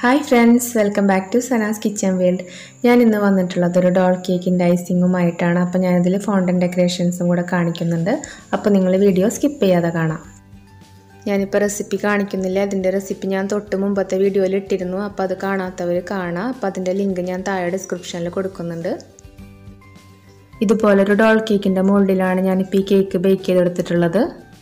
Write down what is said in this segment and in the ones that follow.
hi friends welcome back to Sana's kitchen world ഞാൻ ഇന്ന് വന്നിട്ടുള്ളത് ഒരു ഡോൾ കേക്കിൻ്റെ ഐസിങ്ങുമായിട്ടാണ് അപ്പോൾ ഞാനിതിൽ ഫോണ്ടൻ ഡെക്കറേഷൻസും കൂടെ കാണിക്കുന്നുണ്ട് അപ്പോൾ നിങ്ങൾ വീഡിയോ സ്കിപ്പ് ചെയ്യാതെ കാണാം ഞാനിപ്പോൾ റെസിപ്പി കാണിക്കുന്നില്ല അതിൻ്റെ റെസിപ്പി ഞാൻ തൊട്ട് മുമ്പത്തെ വീഡിയോയിൽ ഇട്ടിരുന്നു അപ്പോൾ അത് കാണാത്തവർ കാണാം അപ്പോൾ അതിൻ്റെ ലിങ്ക് ഞാൻ താഴെ ഡിസ്ക്രിപ്ഷനിൽ കൊടുക്കുന്നുണ്ട് ഇതുപോലൊരു ഡോൾ കേക്കിൻ്റെ മോൾഡിലാണ് ഞാനിപ്പോൾ ഈ കേക്ക് ബേക്ക് ചെയ്തെടുത്തിട്ടുള്ളത്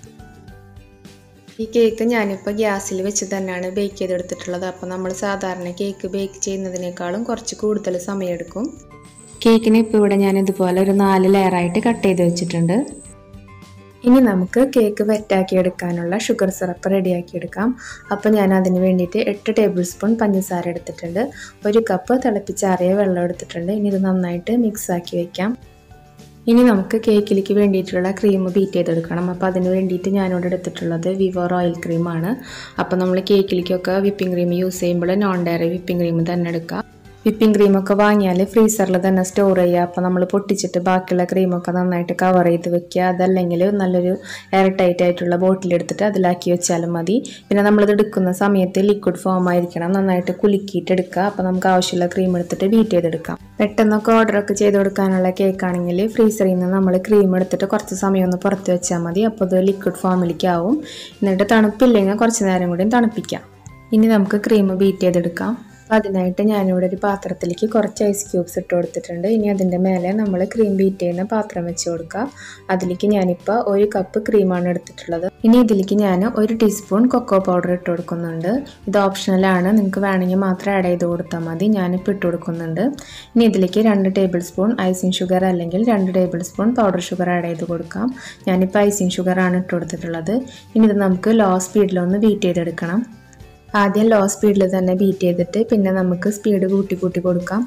ഈ കേക്ക് ഞാനിപ്പോൾ ഗ്യാസിൽ വെച്ച് തന്നെയാണ് ബേക്ക് ചെയ്തെടുത്തിട്ടുള്ളത് അപ്പോൾ നമ്മൾ സാധാരണ കേക്ക് ബേക്ക് ചെയ്യുന്നതിനേക്കാളും കുറച്ച് കൂടുതൽ സമയമെടുക്കും കേക്കിന് ഇപ്പോൾ ഇവിടെ ഞാൻ ഇതുപോലെ ഒരു നാല് ലെയറായിട്ട് കട്ട് ചെയ്ത് വെച്ചിട്ടുണ്ട് ഇനി നമുക്ക് കേക്ക് വെറ്റാക്കി എടുക്കാനുള്ള ഷുഗർ സിറപ്പ് റെഡിയാക്കി എടുക്കാം അപ്പോൾ ഞാൻ അതിന് വേണ്ടിയിട്ട് എട്ട് ടേബിൾ സ്പൂൺ പഞ്ചസാര എടുത്തിട്ടുണ്ട് ഒരു കപ്പ് തിളപ്പിച്ചാറിയ വെള്ളം എടുത്തിട്ടുണ്ട് ഇനി ഇത് നന്നായിട്ട് മിക്സ് ആക്കി വെക്കാം ഇനി നമുക്ക് കേക്കിലേക്ക് വേണ്ടിയിട്ടുള്ള ക്രീം ബീറ്റ് ചെയ്തെടുക്കണം അപ്പോൾ അതിന് വേണ്ടിയിട്ട് ഞാനിവിടെ എടുത്തിട്ടുള്ളത് വിവോർ ഓയിൽ ക്രീമാണ് അപ്പോൾ നമ്മൾ കേക്കിലേക്കൊക്കെ വിപ്പിംഗ് ക്രീം യൂസ് ചെയ്യുമ്പോൾ നോൺ ഡയറി വിപ്പിംഗ് ക്രീം തന്നെ എടുക്കുക വിപ്പിംഗ് ക്രീമൊക്കെ വാങ്ങിയാൽ ഫ്രീസറിൽ തന്നെ സ്റ്റോർ ചെയ്യുക അപ്പോൾ നമ്മൾ പൊട്ടിച്ചിട്ട് ബാക്കിയുള്ള ക്രീമൊക്കെ നന്നായിട്ട് കവർ ചെയ്ത് വെക്കുക അതല്ലെങ്കിൽ നല്ലൊരു എയർ ടൈറ്റ് ആയിട്ടുള്ള ബോട്ടിലെടുത്തിട്ട് അതിലാക്കി വെച്ചാലും മതി പിന്നെ നമ്മളിത് എടുക്കുന്ന സമയത്ത് ലിക്വിഡ് ഫോം ആയിരിക്കണം നന്നായിട്ട് കുലുക്കിയിട്ട് എടുക്കുക അപ്പോൾ നമുക്ക് ആവശ്യമുള്ള ക്രീം എടുത്തിട്ട് ബീറ്റ് ചെയ്തെടുക്കാം പെട്ടെന്നൊക്കെ ഓർഡറൊക്കെ ചെയ്ത് കൊടുക്കാനുള്ള കേക്ക് ആണെങ്കിൽ ഫ്രീസറിൽ നിന്ന് നമ്മൾ ക്രീം എടുത്തിട്ട് കുറച്ച് സമയം ഒന്ന് പുറത്ത് വെച്ചാൽ മതി അപ്പോൾ ഇത് ലിക്വിഡ് ഫോമിലേക്ക് ആവും എന്നിട്ട് തണുപ്പില്ലെങ്കിൽ കുറച്ച് നേരം കൂടി തണുപ്പിക്കാം ഇനി നമുക്ക് ക്രീം ബീറ്റ് ചെയ്തെടുക്കാം അപ്പോൾ അതിനായിട്ട് ഞാനിവിടെ ഒരു പാത്രത്തിലേക്ക് കുറച്ച് ഐസ് ക്യൂബ്സ് ഇട്ട് കൊടുത്തിട്ടുണ്ട് ഇനി അതിൻ്റെ മേലെ നമ്മൾ ക്രീം ബീറ്റ് ചെയ്യുന്ന പാത്രം വെച്ച് കൊടുക്കുക അതിലേക്ക് ഞാനിപ്പോൾ ഒരു കപ്പ് ക്രീമാണ് എടുത്തിട്ടുള്ളത് ഇനി ഇതിലേക്ക് ഞാൻ ഒരു ടീസ്പൂൺ കൊക്കോ പൗഡർ ഇട്ട് കൊടുക്കുന്നുണ്ട് ഇത് ഓപ്ഷണലാണ് നിങ്ങൾക്ക് വേണമെങ്കിൽ മാത്രം ആഡ് ചെയ്ത് കൊടുത്താൽ മതി ഞാനിപ്പോൾ ഇട്ട് കൊടുക്കുന്നുണ്ട് ഇനി ഇതിലേക്ക് രണ്ട് ടേബിൾ സ്പൂൺ ഐസിങ് ഷുഗർ അല്ലെങ്കിൽ രണ്ട് tablespoon powder sugar add ചെയ്ത് കൊടുക്കാം ഞാനിപ്പോൾ ഐസിങ് ഷുഗറാണ് ഇട്ട് കൊടുത്തിട്ടുള്ളത് ഇനി ഇത് നമുക്ക് ലോ സ്പീഡിലൊന്ന് ബീറ്റ് ചെയ്തെടുക്കണം ആദ്യം ലോ സ്പീഡിൽ തന്നെ ബീറ്റ് ചെയ്തിട്ട് പിന്നെ നമുക്ക് സ്പീഡ് കൂട്ടി കൂട്ടി കൊടുക്കാം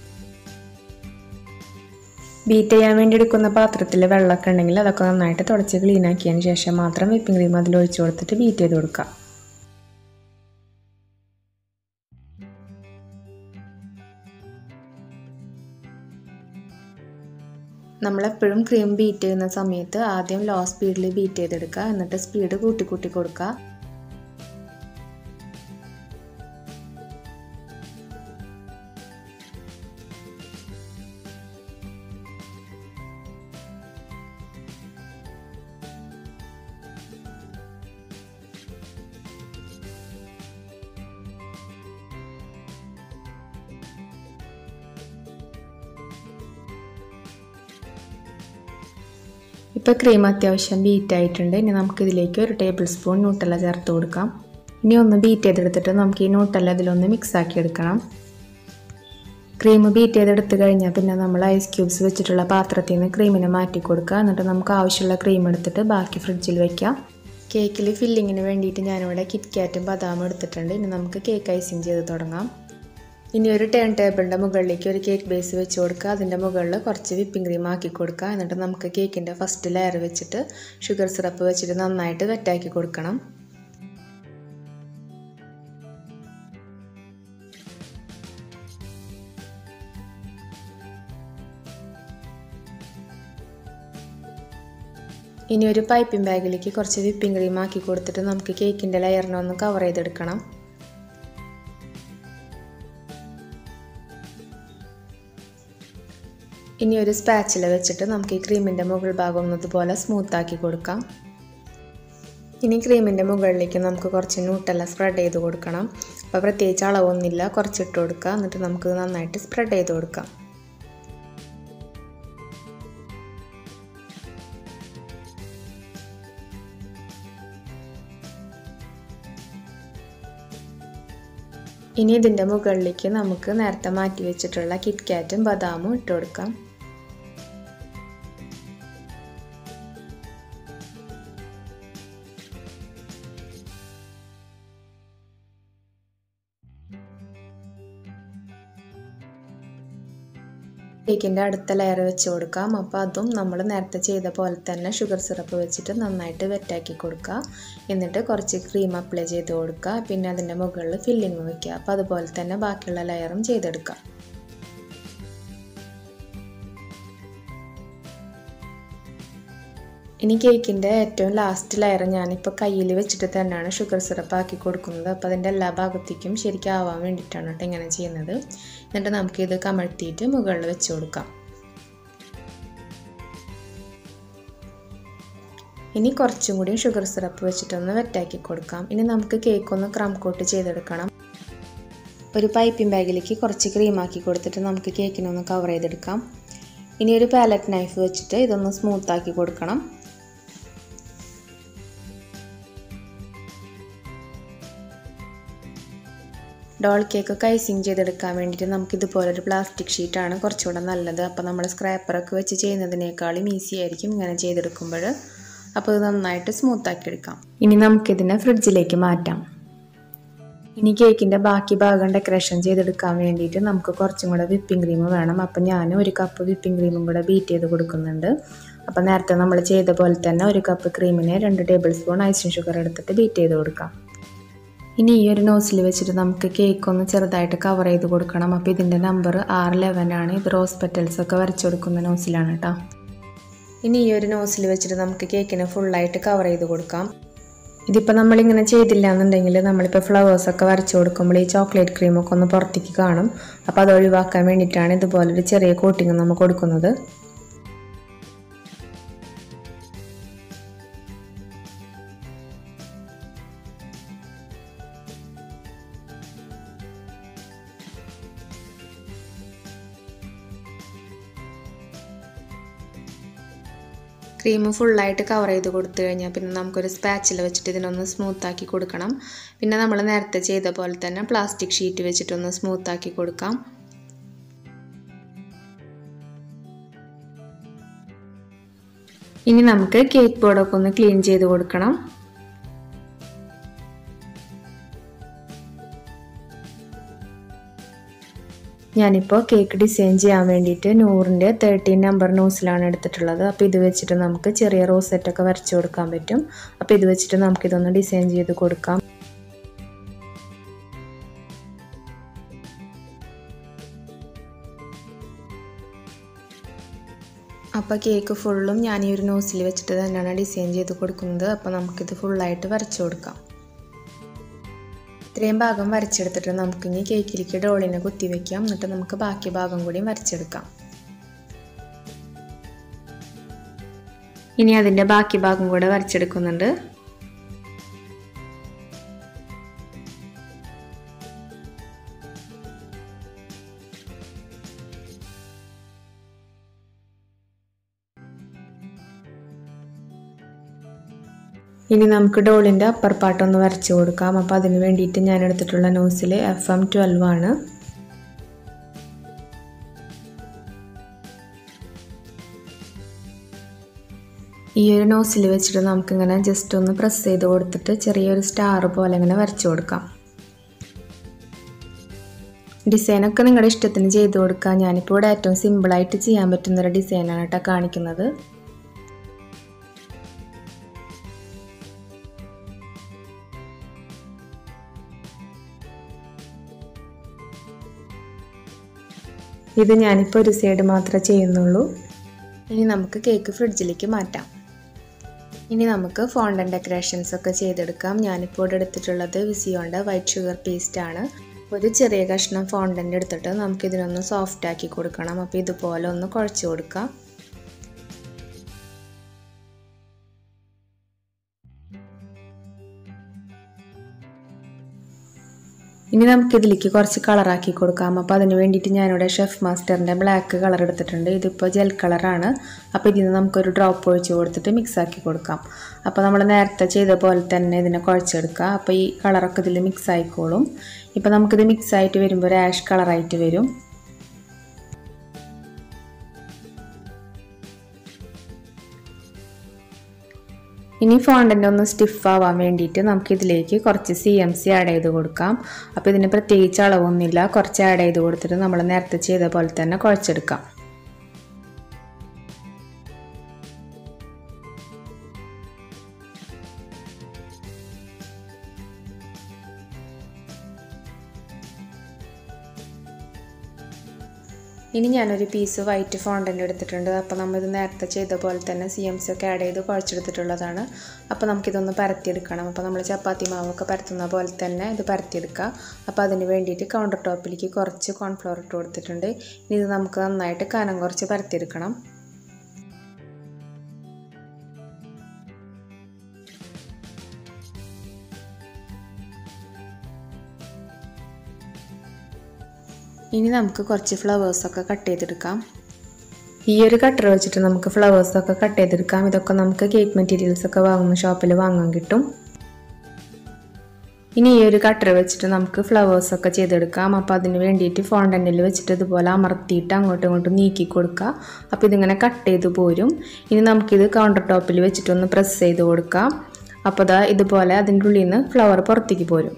ബീറ്റ് ചെയ്യാൻ വേണ്ടി എടുക്കുന്ന പാത്രത്തിൽ വെള്ളമൊക്കെ ഉണ്ടെങ്കിൽ അതൊക്കെ നന്നായിട്ട് തുടച്ച് ക്ലീൻ ആക്കിയതിന് ശേഷം മാത്രം വിപ്പിംഗ് ക്രീം അതിൽ ഒഴിച്ചു കൊടുത്തിട്ട് ബീറ്റ് ചെയ്ത് കൊടുക്കാം നമ്മളെപ്പോഴും ക്രീം ബീറ്റ് ചെയ്യുന്ന സമയത്ത് ആദ്യം ലോ സ്പീഡിൽ ബീറ്റ് ചെയ്തെടുക്കുക എന്നിട്ട് സ്പീഡ് കൂട്ടി കൂട്ടി കൊടുക്കുക ഇപ്പോൾ ക്രീം അത്യാവശ്യം ബീറ്റ് ആയിട്ടുണ്ട് ഇനി നമുക്കിതിലേക്ക് ഒരു ടേബിൾ സ്പൂൺ ന്യൂട്ടല്ല ചേർത്ത് കൊടുക്കാം ഇനി ഒന്ന് ബീറ്റ് ചെയ്തെടുത്തിട്ട് നമുക്ക് ഈ ന്യൂട്ടല്ല ഇതിലൊന്ന് മിക്സ് ആക്കി എടുക്കണം ക്രീം ബീറ്റ് ചെയ്തെടുത്ത് കഴിഞ്ഞാൽ പിന്നെ നമ്മൾ ഐസ് ക്യൂബ്സ് വെച്ചിട്ടുള്ള പാത്രത്തിൽ നിന്ന് ക്രീമിനെ മാറ്റി കൊടുക്കുക എന്നിട്ട് നമുക്ക് ആവശ്യമുള്ള ക്രീം എടുത്തിട്ട് ബാക്കി ഫ്രിഡ്ജിൽ വയ്ക്കാം കേക്കിൽ ഫില്ലിങ്ങിന് വേണ്ടിയിട്ട് ഞാനിവിടെ കിറ്റ്കാറ്റും ബദാമും എടുത്തിട്ടുണ്ട് ഇനി നമുക്ക് കേക്ക് ഐസിങ് ചെയ്ത് തുടങ്ങാം ഇനി ഒരു ടേൺ ടേബിളിൻ്റെ മുകളിലേക്ക് ഒരു കേക്ക് ബേസ് വെച്ച് കൊടുക്കുക അതിൻ്റെ മുകളിൽ കുറച്ച് വിപ്പിംഗ് ക്രീം ആക്കി കൊടുക്കുക എന്നിട്ട് നമുക്ക് കേക്കിൻ്റെ ഫസ്റ്റ് ലെയർ വെച്ചിട്ട് ഷുഗർ സിറപ്പ് വെച്ചിട്ട് നന്നായിട്ട് വെറ്റാക്കി കൊടുക്കണം ഇനി ഒരു പൈപ്പിംഗ് ബാഗിലേക്ക് കുറച്ച് വിപ്പിംഗ് ക്രീം ആക്കി കൊടുത്തിട്ട് നമുക്ക് കേക്കിൻ്റെ ലെയറിനെ ഒന്ന് കവർ ചെയ്തെടുക്കണം ഇനി ഒരു സ്പാച്ചില വെച്ചിട്ട് നമുക്ക് ഈ ക്രീമിൻ്റെ മുകൾ ഭാഗം ഒന്നതുപോലെ സ്മൂത്താക്കി കൊടുക്കാം ഇനി ക്രീമിൻ്റെ മുകളിലേക്ക് നമുക്ക് കുറച്ച് ന്യൂട്ടെല്ലാം സ്പ്രെഡ് ചെയ്ത് കൊടുക്കണം അപ്പോൾ പ്രത്യേകിച്ച് അളവൊന്നുമില്ല കുറച്ചിട്ട് കൊടുക്കുക എന്നിട്ട് നമുക്ക് നന്നായിട്ട് സ്പ്രെഡ് ചെയ്ത് കൊടുക്കാം ഇനി ഇതിൻ്റെ മുകളിലേക്ക് നമുക്ക് നേരത്തെ മാറ്റി വെച്ചിട്ടുള്ള കിറ്റ്കാറ്റും ബദാമും ഇട്ട് കൊടുക്കാം കേക്കിൻ്റെ അടുത്ത ലെയർ വെച്ച് കൊടുക്കാം അപ്പോൾ അതും നമ്മൾ നേരത്തെ ചെയ്ത പോലെ തന്നെ ഷുഗർ സിറപ്പ് വെച്ചിട്ട് നന്നായിട്ട് വെറ്റാക്കി കൊടുക്കുക എന്നിട്ട് കുറച്ച് ക്രീം അപ്ലൈ ചെയ്ത് കൊടുക്കുക പിന്നെ അതിൻ്റെ മുകളിൽ ഫില്ലിങ് വയ്ക്കുക അപ്പോൾ അതുപോലെ തന്നെ ബാക്കിയുള്ള ലെയറും ചെയ്തെടുക്കുക ഇനി കേക്കിൻ്റെ ഏറ്റവും ലാസ്റ്റ് ലെയർ ഞാനിപ്പോൾ കയ്യിൽ വെച്ചിട്ട് തന്നെയാണ് ഷുഗർ സിറപ്പ് ആക്കി കൊടുക്കുന്നത് അപ്പോൾ അതിൻ്റെ എല്ലാ ഭാഗത്തേക്കും ശരിക്കും ആവാൻ വേണ്ടിയിട്ടാണ് കേട്ടോ ഇങ്ങനെ ചെയ്യുന്നത് എന്നിട്ട് നമുക്കിത് കമഴ്ത്തിയിട്ട് മുകളിൽ വെച്ച് കൊടുക്കാം ഇനി കുറച്ചും കൂടി ഷുഗർ സിറപ്പ് വെച്ചിട്ടൊന്ന് വെറ്റാക്കി കൊടുക്കാം ഇനി നമുക്ക് കേക്ക് ഒന്ന് ക്രം കോട്ട് ചെയ്തെടുക്കണം ഒരു പൈപ്പിംഗ് ബാഗിലേക്ക് കുറച്ച് ക്രീമാക്കി കൊടുത്തിട്ട് നമുക്ക് കേക്കിനൊന്ന് കവർ ചെയ്തെടുക്കാം ഇനി ഒരു പാലറ്റ് നൈഫ് വെച്ചിട്ട് ഇതൊന്ന് സ്മൂത്താക്കി കൊടുക്കണം ഡോൾ കേക്കൊക്കെ ഐസിങ് ചെയ്തെടുക്കാൻ വേണ്ടിയിട്ട് നമുക്ക് ഇതുപോലൊരു പ്ലാസ്റ്റിക് ഷീറ്റാണ് കുറച്ചുകൂടെ നല്ലത് അപ്പോൾ നമ്മൾ സ്ക്രാപ്പറൊക്കെ വെച്ച് ചെയ്യുന്നതിനേക്കാളും ഈസി ആയിരിക്കും ഇങ്ങനെ ചെയ്തെടുക്കുമ്പോൾ അപ്പോൾ ഇത് നന്നായിട്ട് സ്മൂത്താക്കി എടുക്കാം ഇനി നമുക്കിതിനെ ഫ്രിഡ്ജിലേക്ക് മാറ്റാം ഇനി കേക്കിൻ്റെ ബാക്കി ഭാഗം ഡെക്കറേഷൻ ചെയ്തെടുക്കാൻ വേണ്ടിയിട്ട് നമുക്ക് കുറച്ചും കൂടെ വിപ്പിംഗ് ക്രീം വേണം അപ്പം ഞാൻ ഒരു കപ്പ് വിപ്പിംഗ് ക്രീമും കൂടെ ബീറ്റ് ചെയ്ത് കൊടുക്കുന്നുണ്ട് അപ്പം നേരത്തെ നമ്മൾ ചെയ്ത പോലെ തന്നെ ഒരു കപ്പ് ക്രീമിന് രണ്ട് ടേബിൾ സ്പൂൺ ഐസിങ് ഷുഗർ എടുത്തിട്ട് ബീറ്റ് ചെയ്ത് കൊടുക്കാം ഇനി ഈ ഒരു നോസിൽ വെച്ചിട്ട് നമുക്ക് കേക്ക് ഒന്ന് ചെറുതായിട്ട് കവർ ചെയ്ത് കൊടുക്കണം അപ്പോൾ ഇതിൻ്റെ നമ്പർ ആർ ലെവൻ ആണ് ഇത് റോസ് പെറ്റൽസ് ഒക്കെ വരച്ചു കൊടുക്കുന്ന നോസിലാണ് കേട്ടോ ഇനി ഈ ഒരു നോസിൽ വെച്ചിട്ട് നമുക്ക് കേക്കിനെ ഫുള്ളായിട്ട് കവർ ചെയ്ത് കൊടുക്കാം ഇതിപ്പോൾ നമ്മളിങ്ങനെ ചെയ്തില്ല എന്നുണ്ടെങ്കിൽ നമ്മളിപ്പോൾ ഫ്ലവേഴ്സൊക്കെ വരച്ച് കൊടുക്കുമ്പോൾ ഈ ചോക്ലേറ്റ് ക്രീമൊക്കെ ഒന്ന് പുറത്തേക്ക് കാണും അപ്പോൾ അത് ഒഴിവാക്കാൻ വേണ്ടിയിട്ടാണ് ഇതുപോലൊരു ചെറിയ കോട്ടിങ് നമ്മൾ കൊടുക്കുന്നത് ക്രീം ഫുള്ളായിട്ട് കവർ ചെയ്ത് കൊടുത്തു കഴിഞ്ഞാൽ പിന്നെ നമുക്കൊരു സ്പാച്ചിൽ വെച്ചിട്ട് ഇതിനൊന്ന് സ്മൂത്താക്കി കൊടുക്കണം പിന്നെ നമ്മൾ നേരത്തെ ചെയ്ത പോലെ തന്നെ പ്ലാസ്റ്റിക് ഷീറ്റ് വെച്ചിട്ടൊന്ന് സ്മൂത്താക്കി കൊടുക്കാം ഇനി നമുക്ക് കേക്ക് ബോർഡൊക്കെ ഒന്ന് ക്ലീൻ ചെയ്ത് കൊടുക്കണം ഞാനിപ്പോൾ കേക്ക് ഡിസൈൻ ചെയ്യാൻ വേണ്ടിയിട്ട് നൂറിൻ്റെ തേർട്ടീൻ നമ്പർ നോസിലാണ് എടുത്തിട്ടുള്ളത് അപ്പോൾ ഇത് വെച്ചിട്ട് നമുക്ക് ചെറിയ റോസെറ്റൊക്കെ വരച്ചു കൊടുക്കാൻ പറ്റും അപ്പോൾ ഇത് വെച്ചിട്ട് നമുക്കിതൊന്ന് ഡിസൈൻ ചെയ്ത് കൊടുക്കാം അപ്പോൾ കേക്ക് ഫുള്ളും ഞാൻ ഈ ഒരു നോസിൽ വെച്ചിട്ട് തന്നെയാണ് ഡിസൈൻ ചെയ്ത് കൊടുക്കുന്നത് അപ്പോൾ നമുക്കിത് ഫുള്ളായിട്ട് വരച്ചു കൊടുക്കാം ഇത്രയും ഭാഗം വരച്ചെടുത്തിട്ട് നമുക്കിനി കേക്കിലേക്ക് ഡോളിനെ കുത്തി വെക്കാം എന്നിട്ട് നമുക്ക് ബാക്കി ഭാഗം കൂടി വരച്ചെടുക്കാം ഇനി അതിൻ്റെ ബാക്കി ഭാഗം കൂടെ വരച്ചെടുക്കുന്നുണ്ട് ഇനി നമുക്ക് ഡോളിൻ്റെ അപ്പർ പാർട്ടൊന്ന് വരച്ചു കൊടുക്കാം അപ്പോൾ അതിന് വേണ്ടിയിട്ട് ഞാൻ എടുത്തിട്ടുള്ള നോസിൽ എഫ് എം ട്വൽവ് ആണ് ഈ ഒരു നോസിൽ വെച്ചിട്ട് നമുക്കിങ്ങനെ ജസ്റ്റ് ഒന്ന് പ്രസ് ചെയ്ത് കൊടുത്തിട്ട് ചെറിയൊരു സ്റ്റാർ പോലെ ഇങ്ങനെ വരച്ചു കൊടുക്കാം ഡിസൈനൊക്കെ നിങ്ങളുടെ ഇഷ്ടത്തിന് ചെയ്ത് കൊടുക്കാം ഞാനിപ്പോൾ ഇവിടെ ഏറ്റവും സിമ്പിളായിട്ട് ചെയ്യാൻ പറ്റുന്നൊരു ഡിസൈനാണ് കേട്ടോ കാണിക്കുന്നത് ഇത് ഞാനിപ്പോൾ ഒരു സൈഡ് മാത്രമേ ചെയ്യുന്നുള്ളൂ ഇനി നമുക്ക് കേക്ക് ഫ്രിഡ്ജിലേക്ക് മാറ്റാം ഇനി നമുക്ക് ഫോണ്ടൻ ഡെക്കറേഷൻസ് ഒക്കെ ചെയ്തെടുക്കാം ഞാനിപ്പോൾ ഇവിടെ എടുത്തിട്ടുള്ളത് വിസിയോണ്ട വൈറ്റ് ഷുഗർ പേസ്റ്റ് ആണ് ഒരു ചെറിയ കഷ്ണം ഫോണ്ടൻ്റ് എടുത്തിട്ട് നമുക്കിതിനൊന്ന് സോഫ്റ്റ് ആക്കി കൊടുക്കണം അപ്പോൾ ഇതുപോലെ ഒന്ന് കുഴച്ച് കൊടുക്കാം ഇനി നമുക്ക് ഇതിലേക്ക് കുറച്ച് കളറാക്കി കൊടുക്കാം അപ്പോൾ അതിന് വേണ്ടിയിട്ട് ഞാനിവിടെ ഷെഫ് മാസ്റ്ററിൻ്റെ ബ്ലാക്ക് കളർ എടുത്തിട്ടുണ്ട് ഇതിപ്പോൾ ജെൽ കളറാണ് അപ്പോൾ ഇതിന് നമുക്കൊരു ഡ്രോപ്പ് ഒഴിച്ച് കൊടുത്തിട്ട് മിക്സ് ആക്കി കൊടുക്കാം അപ്പോൾ നമ്മൾ നേരത്തെ ചെയ്ത പോലെ തന്നെ ഇതിനെ കുഴച്ചെടുക്കുക അപ്പോൾ ഈ കളറൊക്കെ ഇതിൽ മിക്സ് ആയിക്കോളും ഇപ്പോൾ നമുക്കിത് മിക്സ് ആയിട്ട് വരുമ്പോൾ ഒരു ആഷ് കളറായിട്ട് വരും ഇനി ഫോണ്ടൻ്റ് ഒന്ന് സ്റ്റിഫ് ആവാൻ വേണ്ടിയിട്ട് നമുക്ക് ഇതിലേക്ക് കുറച്ച് സി എം സി ആഡ് ചെയ്ത് കൊടുക്കാം അപ്പോൾ ഇതിന് പ്രത്യേകിച്ച് അളവൊന്നുമില്ല കുറച്ച് ആഡ് ചെയ്ത് കൊടുത്തിട്ട് നമ്മൾ നേരത്തെ ചെയ്ത പോലെ തന്നെ കുഴച്ചെടുക്കാം ഇനി ഞാനൊരു പീസ് വൈറ്റ് ഫോണ്ടൻ്റ് എടുത്തിട്ടുണ്ട് അപ്പോൾ നമ്മളിത് നേരത്തെ ചെയ്ത പോലെ തന്നെ സി എം സി ഒക്കെ ആഡ് ചെയ്ത് കുഴച്ചെടുത്തിട്ടുള്ളതാണ് അപ്പോൾ നമുക്കിതൊന്ന് പരത്തിയെടുക്കണം അപ്പോൾ നമ്മൾ ചപ്പാത്തി മാവൊക്കെ പരത്തുന്ന പോലെ തന്നെ ഇത് പരത്തിയെടുക്കുക അപ്പോൾ അതിന് വേണ്ടിയിട്ട് കൗണ്ടർ ടോപ്പിലേക്ക് കുറച്ച് കോൺഫ്ലവർ ഇട്ട് കൊടുത്തിട്ടുണ്ട് ഇനി ഇത് നമുക്ക് നന്നായിട്ട് കനം കുറച്ച് പരത്തിയെടുക്കണം ഇനി നമുക്ക് കുറച്ച് ഫ്ലവേഴ്സൊക്കെ കട്ട് ചെയ്തെടുക്കാം ഈ ഒരു കട്ടർ വെച്ചിട്ട് നമുക്ക് ഫ്ലവേഴ്സൊക്കെ കട്ട് ചെയ്തെടുക്കാം ഇതൊക്കെ നമുക്ക് കേക്ക് മെറ്റീരിയൽസ് ഒക്കെ വാങ്ങുന്ന ഷോപ്പിൽ വാങ്ങാൻ കിട്ടും ഇനി ഈ ഒരു കട്ടർ വെച്ചിട്ട് നമുക്ക് ഫ്ലവേഴ്സൊക്കെ ചെയ്തെടുക്കാം അപ്പോൾ അതിന് വേണ്ടിയിട്ട് ഫോണ്ടൻറ്റിൽ വെച്ചിട്ട് ഇതുപോലെ അമർത്തിയിട്ട് അങ്ങോട്ടും ഇങ്ങോട്ടും നീക്കി കൊടുക്കുക അപ്പോൾ ഇതിങ്ങനെ കട്ട് ചെയ്ത് പോരും ഇനി നമുക്കിത് കൗണ്ടർ ടോപ്പിൽ വെച്ചിട്ടൊന്ന് പ്രസ് ചെയ്ത് കൊടുക്കാം അപ്പോൾ ദാ ഇതുപോലെ അതിൻ്റെ ഉള്ളിൽ നിന്ന് ഫ്ലവർ പുറത്തേക്ക് പോരും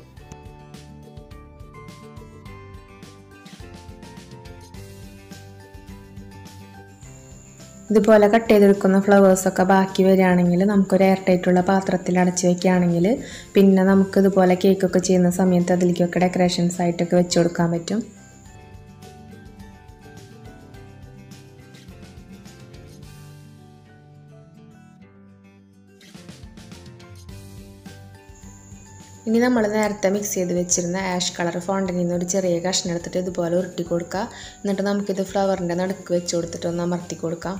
ഇതുപോലെ കട്ട് ചെയ്തെടുക്കുന്ന ഫ്ലവേഴ്സൊക്കെ ബാക്കി വരികയാണെങ്കിൽ നമുക്കൊരു എയർ ടൈറ്റുള്ള പാത്രത്തിൽ അടച്ച് വെക്കുകയാണെങ്കിൽ പിന്നെ നമുക്ക് ഇതുപോലെ കേക്കൊക്കെ ചെയ്യുന്ന സമയത്ത് അതിലേക്കൊക്കെ ഡെക്കറേഷൻസ് ആയിട്ടൊക്കെ വെച്ച് കൊടുക്കാൻ പറ്റും ഇനി നമ്മൾ നേരത്തെ മിക്സ് ചെയ്ത് വെച്ചിരുന്ന ആഷ് കളർ ഫോണ്ടിൽ നിന്ന് ഒരു ചെറിയ കഷ്ണം എടുത്തിട്ട് ഇതുപോലെ ഉരുട്ടി കൊടുക്കുക എന്നിട്ട് നമുക്കിത് ഫ്ലവറിൻ്റെ നടുക്ക് വെച്ച് കൊടുത്തിട്ട് ഒന്ന് അമർത്തി കൊടുക്കാം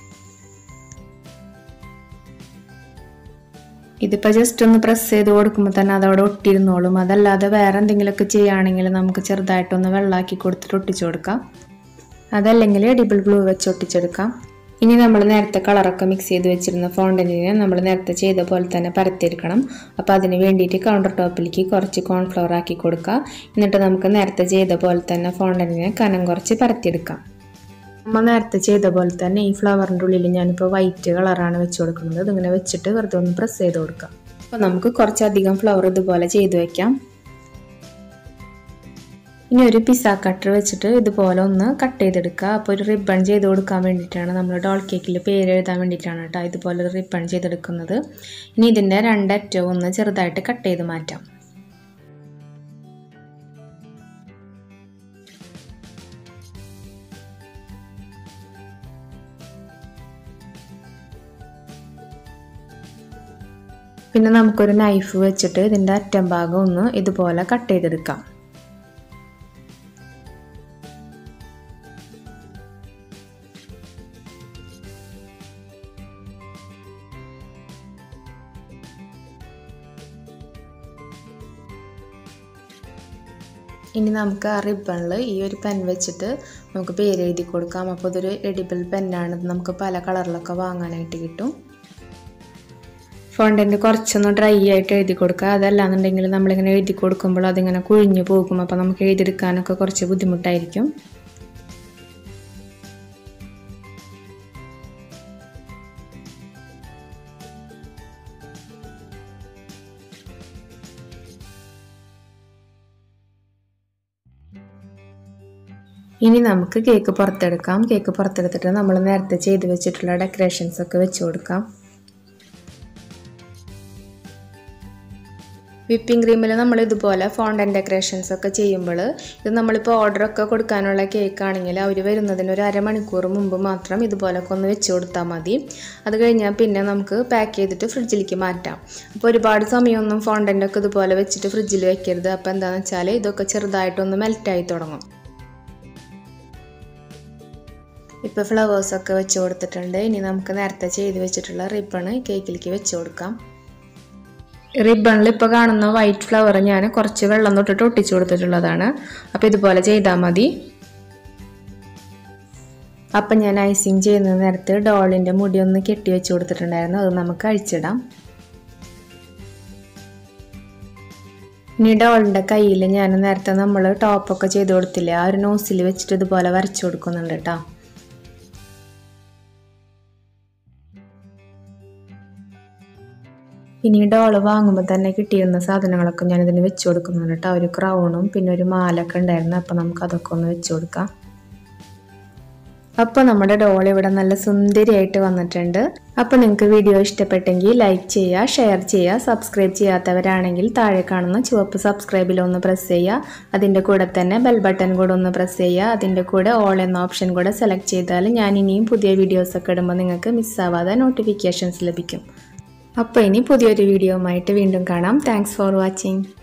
ഇതിപ്പോൾ ജസ്റ്റ് ഒന്ന് പ്രസ് ചെയ്ത് കൊടുക്കുമ്പോൾ തന്നെ അതവിടെ ഒട്ടിയിരുന്നോളും അതല്ലാതെ വേറെ എന്തെങ്കിലുമൊക്കെ ചെയ്യുകയാണെങ്കിൽ നമുക്ക് ചെറുതായിട്ടൊന്ന് വെള്ളമാക്കി കൊടുത്തിട്ട് ഒട്ടിച്ചു കൊടുക്കാം അതല്ലെങ്കിൽ എഡിബിൾ ഗ്ലൂ വെച്ച് ഒട്ടിച്ചെടുക്കാം ഇനി നമ്മൾ നേരത്തെ കളറൊക്കെ മിക്സ് ചെയ്ത് വെച്ചിരുന്ന ഫോണ്ടൻറ്റിനെ നമ്മൾ നേരത്തെ ചെയ്ത പോലെ തന്നെ പരത്തിയെടുക്കണം അപ്പോൾ അതിന് വേണ്ടിയിട്ട് കൗണ്ടർ ടോപ്പിലേക്ക് കുറച്ച് കോൺഫ്ലവർ ആക്കി കൊടുക്കുക എന്നിട്ട് നമുക്ക് നേരത്തെ ചെയ്ത പോലെ തന്നെ ഫോണ്ടൻറ്റിനെ കനം കുറച്ച് പരത്തിയെടുക്കാം നമ്മൾ നേരത്തെ ചെയ്ത പോലെ തന്നെ ഈ ഫ്ലവറിൻ്റെ ഉള്ളിൽ ഞാനിപ്പോൾ വൈറ്റ് കളറാണ് വെച്ച് കൊടുക്കുന്നത് ഇതിങ്ങനെ വെച്ചിട്ട് വെറുതെ ഒന്ന് പ്രസ് ചെയ്ത് കൊടുക്കാം അപ്പോൾ നമുക്ക് കുറച്ചധികം ഫ്ലവർ ഇതുപോലെ ചെയ്ത് വെക്കാം ഇനി ഒരു പിസ്സ കട്ടർ വെച്ചിട്ട് ഇതുപോലെ ഒന്ന് കട്ട് ചെയ്തെടുക്കുക അപ്പോൾ ഒരു റിബൺ ചെയ്ത് കൊടുക്കാൻ വേണ്ടിയിട്ടാണ് നമ്മൾ ഡോൾ കേക്കിൽ പേര് എഴുതാൻ വേണ്ടിയിട്ടാണ് കേട്ടോ ഇതുപോലെ ഒരു റിബൺ ചെയ്തെടുക്കുന്നത് ഇനി ഇതിൻ്റെ രണ്ടറ്റവും ഒന്ന് ചെറുതായിട്ട് കട്ട് ചെയ്ത് മാറ്റാം പിന്നെ നമുക്കൊരു നൈഫ് വെച്ചിട്ട് ഇതിൻ്റെ അറ്റം ഭാഗം ഒന്ന് ഇതുപോലെ കട്ട് ചെയ്തെടുക്കാം ഇനി നമുക്ക് ആ റിബണിൽ ഈ ഒരു പെൻ വെച്ചിട്ട് നമുക്ക് പേര് എഴുതി കൊടുക്കാം അപ്പോൾ ഇതൊരു എഡിബിൾ പെന്നാണ് ഇത് നമുക്ക് പല കളറിലൊക്കെ വാങ്ങാനായിട്ട് കിട്ടും ഫോണ്ടൻ്റ് കുറച്ചൊന്ന് ഡ്രൈ ആയിട്ട് എഴുതി കൊടുക്കുക അതല്ലാന്നുണ്ടെങ്കിൽ നമ്മളിങ്ങനെ എഴുതി കൊടുക്കുമ്പോൾ അതിങ്ങനെ കുഴിഞ്ഞു പോകും അപ്പോൾ നമുക്ക് എഴുതിയെടുക്കാനൊക്കെ കുറച്ച് ബുദ്ധിമുട്ടായിരിക്കും ഇനി നമുക്ക് കേക്ക് പുറത്തെടുക്കാം കേക്ക് പുറത്തെടുത്തിട്ട് നമ്മൾ നേരത്തെ ചെയ്ത് വെച്ചിട്ടുള്ള ഡെക്കറേഷൻസ് ഒക്കെ വെച്ച് കൊടുക്കാം വിപ്പിംഗ് ക്രീമിൽ നമ്മൾ ഇതുപോലെ ഫോണ്ടൻ ഡെക്കറേഷൻസ് ഒക്കെ ചെയ്യുമ്പോൾ ഇത് നമ്മളിപ്പോൾ ഓർഡറൊക്കെ കൊടുക്കാനുള്ള കേക്ക് ആണെങ്കിൽ അവർ വരുന്നതിന് ഒരു അരമണിക്കൂർ മുമ്പ് മാത്രം ഇതുപോലൊക്കെ ഒന്ന് വെച്ച് കൊടുത്താൽ മതി അത് കഴിഞ്ഞാൽ പിന്നെ നമുക്ക് പാക്ക് ചെയ്തിട്ട് ഫ്രിഡ്ജിലേക്ക് മാറ്റാം അപ്പോൾ ഒരുപാട് സമയമൊന്നും ഫോണ്ടൻ്റ് ഒക്കെ ഇതുപോലെ വെച്ചിട്ട് ഫ്രിഡ്ജിൽ വെക്കരുത് അപ്പോൾ എന്താണെന്ന് വെച്ചാൽ ഇതൊക്കെ ചെറുതായിട്ടൊന്ന് മെൽറ്റായി തുടങ്ങും ഇപ്പോൾ ഫ്ലവേഴ്സൊക്കെ വെച്ച് കൊടുത്തിട്ടുണ്ട് ഇനി നമുക്ക് നേരത്തെ ചെയ്ത് വെച്ചിട്ടുള്ള റിബണ് കേക്കിലേക്ക് വെച്ച് കൊടുക്കാം റിബണിൽ ഇപ്പോൾ കാണുന്ന വൈറ്റ് ഫ്ലവർ ഞാൻ കുറച്ച് വെള്ളം തൊട്ടിട്ട് ഒട്ടിച്ചു കൊടുത്തിട്ടുള്ളതാണ് അപ്പോൾ ഇതുപോലെ ചെയ്താൽ മതി അപ്പം ഞാൻ ഐസിങ് ചെയ്യുന്ന നേരത്ത് ഡോളിൻ്റെ മുടി ഒന്ന് കെട്ടി വെച്ച് കൊടുത്തിട്ടുണ്ടായിരുന്നു അത് നമുക്ക് അഴിച്ചിടാം ഇനി ഡോളിൻ്റെ കയ്യിൽ ഞാൻ നേരത്തെ നമ്മൾ ടോപ്പൊക്കെ ചെയ്ത് കൊടുത്തില്ലേ ആ ഒരു നോസിൽ വെച്ചിട്ട് ഇതുപോലെ വരച്ചു കൊടുക്കുന്നുണ്ട് കേട്ടോ ഇനി ഡോള് വാങ്ങുമ്പോൾ തന്നെ കിട്ടിയിരുന്ന സാധനങ്ങളൊക്കെ ഞാനിതിന് വെച്ച് കൊടുക്കുന്നുണ്ട് കേട്ടോ ഒരു ക്രൗണും പിന്നെ ഒരു മാലൊക്കെ ഉണ്ടായിരുന്നു അപ്പോൾ നമുക്ക് അതൊക്കെ ഒന്ന് വെച്ച് കൊടുക്കാം അപ്പോൾ നമ്മുടെ ഡോൾ ഇവിടെ നല്ല സുന്ദരിയായിട്ട് വന്നിട്ടുണ്ട് അപ്പോൾ നിങ്ങൾക്ക് വീഡിയോ ഇഷ്ടപ്പെട്ടെങ്കിൽ ലൈക്ക് ചെയ്യുക ഷെയർ ചെയ്യുക സബ്സ്ക്രൈബ് ചെയ്യാത്തവരാണെങ്കിൽ താഴെ കാണുന്ന ചുവപ്പ് സബ്സ്ക്രൈബിൽ ഒന്ന് പ്രസ് ചെയ്യുക അതിൻ്റെ കൂടെ തന്നെ ബെൽ ബട്ടൺ കൂടെ ഒന്ന് പ്രസ് ചെയ്യുക അതിൻ്റെ കൂടെ ഓൾ എന്ന ഓപ്ഷൻ കൂടെ സെലക്ട് ചെയ്താൽ ഞാൻ ഇനിയും പുതിയ വീഡിയോസൊക്കെ ഇടുമ്പോൾ നിങ്ങൾക്ക് മിസ്സാവാതെ നോട്ടിഫിക്കേഷൻസ് ലഭിക്കും അപ്പോൾ ഇനി പുതിയൊരു വീഡിയോയുമായിട്ട് വീണ്ടും കാണാം താങ്ക്സ് ഫോർ വാച്ചിങ്